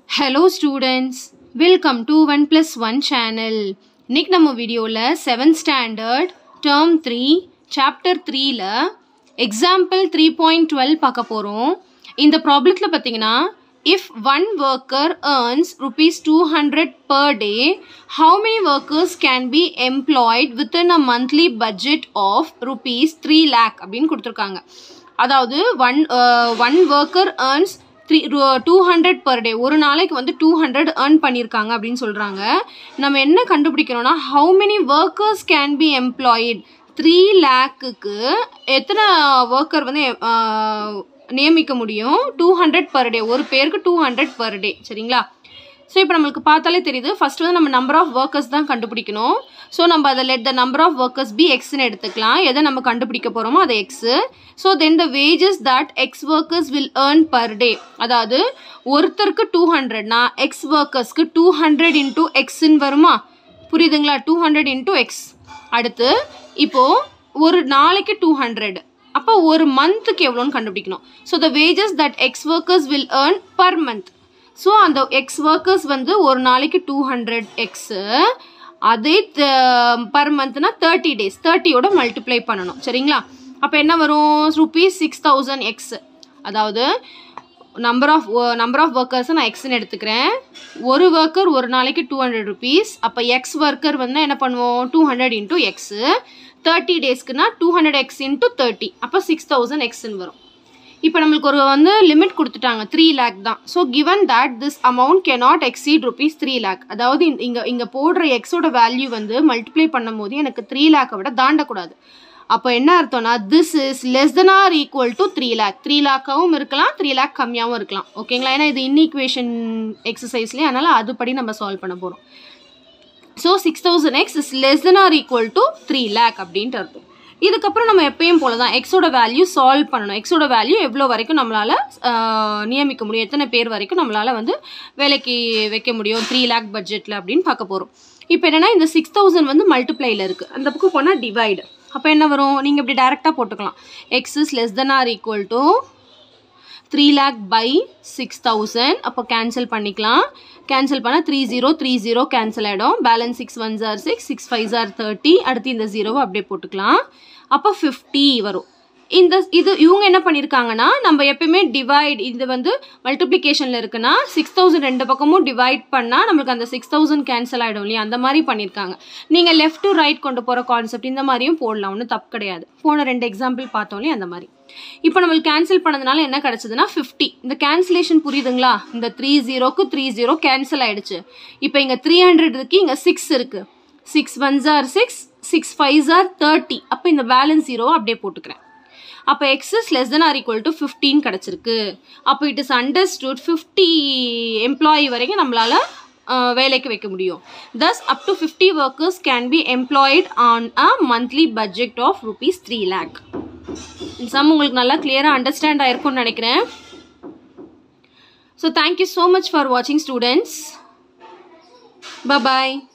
hello students welcome to one plus one channel இன்னைக்கு நம்ம வீடியோவில் seventh standard term three chapter த்ரீல example three point twelve பார்க்க போகிறோம் இந்த ப்ராப்ளத்தில் பார்த்தீங்கன்னா if one worker earns rupees two hundred per day how many workers can be employed within a monthly budget of rupees three lakh அப்படின்னு கொடுத்துருக்காங்க அதாவது one one worker earns three two hundred per day ஒரு நாளைக்கு வந்து two hundred earn பண்ணியிருக்காங்க அப்படின்னு சொல்கிறாங்க நம்ம என்ன கண்டுபிடிக்கணும்னா how many workers can be employed three லேக்குக்கு எத்தனை ஒர்க்கர் வந்து அஹ், நியமிக்க முடியும் டூ ஹண்ட்ரட் பர் டே ஒரு பேருக்கு டூ ஹண்ட்ரட் பர் டே சரிங்களா ஸோ இப்போ நம்மளுக்கு பார்த்தாலே தெரியுது ஃபர்ஸ்ட் வந்து நம்ம நம்பர் ஆஃப் ஒர்க்கர்ஸ் தான் கண்டுபிடிக்கணும் ஸோ நம்ம அதை let the number of workers be எக்ஸ்னு எடுத்துக்கலாம் எதை நம்ம கண்டுபிடிக்க போகிறோமோ அது x so then the wages that x workers will earn per day அதாவது ஒருத்தருக்கு டூ ஹண்ட்ரட்னா எக்ஸ் ஒர்க்கர்ஸ்க்கு டூ ஹண்ட்ரட் இன்டூ எக்ஸ்ன்னு வருமா புரியுதுங்களா டூ ஹண்ட்ரட் இன்டூ எக்ஸ் அடுத்து இப்போது ஒரு நாளைக்கு டூ ஹண்ட்ரட் அப்போ ஒரு மந்த்துக்கு எவ்வளோன்னு கண்டுபிடிக்கணும் so the wages that x workers will earn per month so அந்த எக்ஸ் ஒர்க்கர்ஸ் வந்து ஒரு நாளைக்கு டூ ஹண்ட்ரட் எக்ஸு அதே பர் மந்த்னா தேர்ட்டி டேஸ் தேர்ட்டியோட மல்டிப்ளை பண்ணணும் சரிங்களா அப்போ என்ன வரும் ருபீஸ் சிக்ஸ் தௌசண்ட் எக்ஸ் அதாவது நம்பர் ஆஃப் நம்பர் ஆஃப் ஒர்க்கர்ஸை நான் எக்ஸ்ன்னு எடுத்துக்கிறேன் ஒரு ஒர்க்கர் ஒரு நாளைக்கு டூ ஹண்ட்ரட் ருபீஸ் அப்போ எக்ஸ் ஒர்க்கர் வந்து என்ன பண்ணுவோம் two hundred into x thirty டேஸ்க்குனா two hundred X into thirty அப்போ சிக்ஸ் தௌசண்ட் எக்ஸ்ன்னு வரும் இப்போ நம்மளுக்கு ஒரு வந்து லிமிட் கொடுத்துட்டாங்க த்ரீ லேக் தான் so given that this amount cannot exceed rupees three lakh அதாவது இந்த- இங்க இங்க போடுற எக்ஸோட வேல்யூ வந்து மல்டிப்ளை பண்ணும்போது எனக்கு த்ரீ லேக்கை விட தாண்டக்கூடாது அப்போ என்ன அர்த்தம்னா this is less than or equal to three lakh three லேக்காகவும் இருக்கலாம் த்ரீ லேக் கம்மியாகவும் இருக்கலாம் ஓகேங்களா ஏன்னா இது இன்ஈக்குவேஷன் எக்ஸசைஸ்லேயே அதனால் அதுபடி நம்ம சால்வ் பண்ண போகிறோம் so six thousand x is less than or equal to three lakh அப்படின்ட்டு அர்த்தம் இதுக்கப்புறம் நம்ம எப்பயும் போல தான் எக்ஸோட வேல்யூ சால்வ் பண்ணணும் எக்ஸோட வேல்யூ எவ்வளோ வரைக்கும் நம்மளால் நியமிக்க முடியும் எத்தனை பேர் வரைக்கும் நம்மளால் வந்து வேலைக்கு வைக்க முடியும் த்ரீ லேக் பட்ஜெட்டில் அப்படின்னு பார்க்க போகிறோம் இப்போ என்னென்னா இந்த சிக்ஸ் தௌசண்ட் வந்து மல்டிப்ளைல இருக்குது அந்த பக்கம் போனால் டிவைடு அப்போ என்ன வரும் நீங்கள் இப்படி டேரெக்டாக போட்டுக்கலாம் x is less than or equal to three lakh by six thousand அப்போ கேன்சல் பண்ணிக்கலாம் கேன்சல் பண்ணால் three zero three zero cancel ஆகிடும் பேலன்ஸ் சிக்ஸ் ஒன் ஜார் சிக்ஸ் சிக்ஸ் ஃபைவ் ஜார் தேர்ட்டி அடுத்து இந்த ஜீரோவை அப்படியே போட்டுக்கலாம் அப்போ ஃபிஃப்டி வரும் இந்த இது இவங்க என்ன பண்ணியிருக்காங்கன்னா நம்ம எப்பயுமே டிவைட் இது வந்து மல்டிப்ளிகேஷனில் இருக்குன்னா சிக்ஸ் தௌசண்ட் ரெண்டு பக்கமும் டிவைட் பண்ணால் நம்மளுக்கு அந்த சிக்ஸ் தௌசண்ட் கேன்சல் ஆகிடும் இல்லையா அந்த மாதிரி பண்ணியிருக்காங்க நீங்கள் லெஃப்ட் டு ரைட் கொண்டு போகிற கான்செப்ட் இந்த மாதிரியும் போடலாம் ஒன்றும் தப்பு கிடையாது போன ரெண்டு எக்ஸாம்பிள் பார்த்தோம் இல்லையா அந்த மாதிரி இப்போ நம்மளுக்கு கேன்சல் பண்ணதுனால என்ன கிடச்சதுன்னா ஃபிஃப்டி இந்த கேன்சலேஷன் புரியுதுங்களா இந்த த்ரீ ஜீரோக்கு த்ரீ ஜீரோ கேன்சல் ஆயிடுச்சு இப்போ இங்கே த்ரீ ஹண்ட்ரட் இருக்கு இங்கே சிக்ஸ் இருக்கு சிக்ஸ் ஒன் ஜார் சிக்ஸ் சிக்ஸ் ஃபைவ் ஜார் தேர்ட்டி அப்போ இந்த பேலன்ஸ் ஜீரோவை அப்படியே போட்டுக்கிறேன் அப்போ x is less than or equal to fifteen கிடச்சிருக்கு அப்போ it is understood fifty employee வரைக்கும் நம்மளால் வேலைக்கு வைக்க முடியும் thus up to fifty workers can be employed on a monthly budget of rupees three lakh sum உங்களுக்கு நல்லா கிளியராக அண்டர்ஸ்டாண்ட் ஆயிருக்கும்னு நினைக்கிறேன் so thank you so much for வாட்சிங் ஸ்டூடெண்ட்ஸ் பாய்